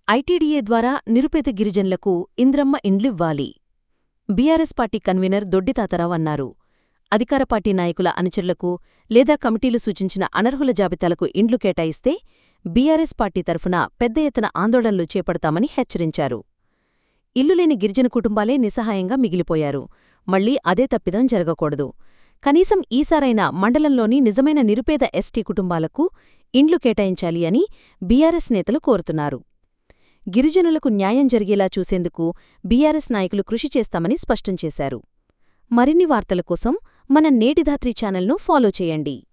ITDA ద్వారా నిరుపేద గిరిజనులకు ఇంద్రమ్మ ఇండ్లివ్వాలి బీఆర్ఎస్ పార్టీ కన్వీనర్ దొడ్డితాతరావు అన్నారు అధికార పార్టీ నాయకుల అనుచరులకు లేదా కమిటీలు సూచించిన అనర్హుల జాబితాలకు ఇండ్లు కేటాయిస్తే బీఆర్ఎస్ పార్టీ తరఫున పెద్ద ఎత్తున ఆందోళనలు చేపడతామని హెచ్చరించారు ఇల్లులేని గిరిజన కుటుంబాలే నిస్సహాయంగా మిగిలిపోయారు మళ్లీ అదే తప్పిదం జరగకూడదు కనీసం ఈసారైనా మండలంలోని నిజమైన నిరుపేద ఎస్టీ కుటుంబాలకు ఇండ్లు కేటాయించాలి అని బీఆర్ఎస్ నేతలు కోరుతున్నారు గిరిజనులకు న్యాయం జరిగేలా చూసేందుకు బీఆర్ఎస్ నాయకులు కృషి చేస్తామని స్పష్టం చేశారు మరిన్ని వార్తల కోసం మన నేటిధాత్రి ఛానల్ను ఫాలో చేయండి